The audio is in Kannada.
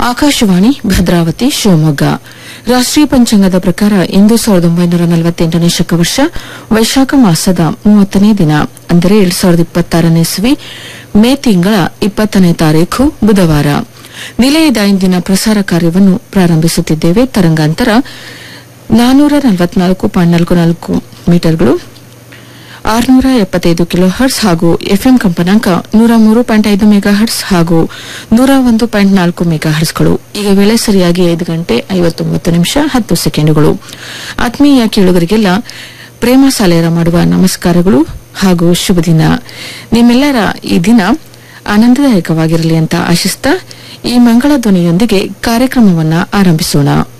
ಆಕಾಶವಾಣಿ ಭದ್ರಾವತಿ ಶಿವಮೊಗ್ಗ ರಾಷ್ಟೀಯ ಪಂಚಾಂಗದ ಪ್ರಕಾರ ಇಂದು ಸಾವಿರದ ಒಂಬೈನೂರ ನಲವತ್ತೆಂಟನೇ ಶಕವರ್ಷ ವೈಶಾಖ ಮಾಸದ ಮೂವತ್ತನೇ ದಿನ ಅಂದರೆ ಎರಡ್ ಸಾವಿರದ ಇಪ್ಪತ್ತಾರನೇ ಇಸ್ವಿ ಮೇ ತಿಂಗಳ ಇಪ್ಪತ್ತನೇ ತಾರೀಖು ಬುಧವಾರ ನಿಲಯದ ಇಂದಿನ ಪ್ರಸಾರ ಕಾರ್ಯವನ್ನು ಪ್ರಾರಂಭಿಸುತ್ತಿದ್ದೇವೆ ತರಂಗಾಂತರ ನಾನೂರ ನಲವತ್ನಾಲ್ಕು ಪಾಯಿಂಟ್ ನಾಲ್ಕು ನಾಲ್ಕು ಮೀಟರ್ಗಳು ಆರುನೂರ ಎಪ್ಪತ್ತೈದು ಕಿಲೋ ಹರ್ಟ್ಸ್ ಹಾಗೂ ಎಫ್ಎಂ ಕಂಪನಾಂಕ ನೂರ ಮೂರು ಪಾಯಿಂಟ್ ಐದು ಮೆಗಾ ಹರ್ಟ್ಸ್ ಹಾಗೂ ನೂರ ಒಂದು ಪಾಯಿಂಟ್ ನಾಲ್ಕು ಮೆಗಾ ಹರ್ಟ್ಸ್ಗಳು ಈಗ ವೇಳೆ ಸರಿಯಾಗಿ ಐದು ಗಂಟೆ ಐವತ್ತೊಂಬತ್ತು ನಿಮಿಷ ಹತ್ತು ಸೆಕೆಂಡುಗಳು ಆತ್ಮೀಯ ಕೇಳುಗರಿಗೆಲ್ಲ ಪ್ರೇಮ ಸಾಲೇರ ಮಾಡುವ ನಮಸ್ಕಾರಗಳು ಹಾಗೂ ಶುಭ ದಿನ ನಿಮ್ಮೆಲ್ಲರ ಈ ದಿನ ಆನಂದದಾಯಕವಾಗಿರಲಿ ಅಂತ ಆಶಿಸ್ತಾ ಈ ಮಂಗಳ ಧ್ವನಿಯೊಂದಿಗೆ ಕಾರ್ಯಕ್ರಮವನ್ನ ಆರಂಭಿಸೋಣ